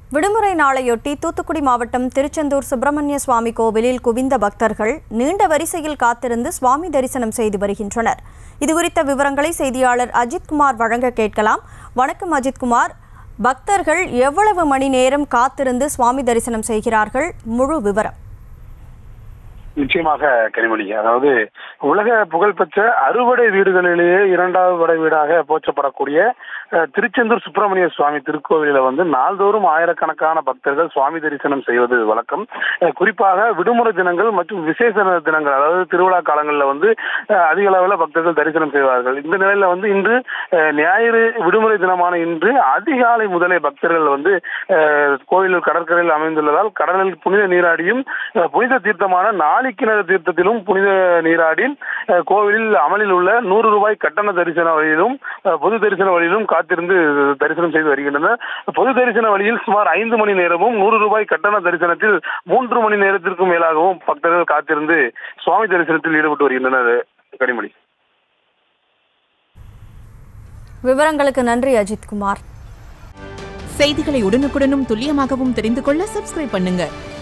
விடுமுறை நாளையொட்டி தூத்துக்குடி மாவட்டம் திருச்செந்தூர் சுப்பிரமணிய சுவாமி கோவிலில் குவிந்த பக்தர்கள் நீண்ட வரிசையில் காத்திருந்து சுவாமி தரிசனம் செய்து வருகின்றனர் இதுகுறித்த விவரங்களை செய்தியாளர் அஜித்குமார் வழங்க கேட்கலாம் வணக்கம் அஜித்குமார் பக்தர்கள் எவ்வளவு மணி நேரம் காத்திருந்து சுவாமி தரிசனம் செய்கிறார்கள் முழு விவரம் நிச்சயமாக கனிமொழி அதாவது உலக புகழ்பெற்ற அறுவடை வீடுகளிலேயே இரண்டாவது வடை வீடாக போற்றப்படக்கூடிய அஹ், திருச்செந்தூர் சுப்பிரமணிய சுவாமி திருக்கோவிலில் வந்து நாள்தோறும் ஆயிரக்கணக்கான பக்தர்கள் சுவாமி தரிசனம் செய்வது வழக்கம் அஹ், குறிப்பாக விடுமுறை தினங்கள் மற்றும் விசேஷ தினங்கள் அதாவது திருவிழா காலங்களில் வந்து அஹ், அதிக அளவில் பக்தர்கள் தரிசனம் செய்வார்கள் இந்த நிலையில வந்து இன்று அஹ், ஞாயிறு விடுமுறை தினமான இன்று அதிகாலை முதலே பக்தர்கள் வந்து அஹ், கோயில் கடற்கரையில் அமைந்துள்ளதால் கடலில் புனித நீராடியும் அஹ், புனித தீர்த்தமான நாளிக்கிணறு தீர்த்தத்திலும் புனித நீராடி அஹ், கோவிலில் அமலில் உள்ள நூறு ரூபாய் கட்டண தரிசன வழியிலும் அஹ், பொது தரிசன வழியிலும் காத்திருந்து தரிசனம் செய்து வருகின்றனர் பொது தரிசன வழியில் சுமார் ஐந்து மணி நேரமும் நூறு ரூபாய் கட்டண தரிசனத்தில் மூன்று மணி நேரத்திற்கும் மேலாகவும் பக்தர்கள் காத்திருந்து சுவாமி தரிசனத்தில் ஈடுபட்டு வருகின்றனர் கனிமொழி விவரங்களுக்கு நன்றி அஜித்குமார் செய்திகளை உடனுக்குடனும் துல்லியமாகவும் தெரிந்து கொள்ள சப்ஸ்கிரைப் பண்ணுங்க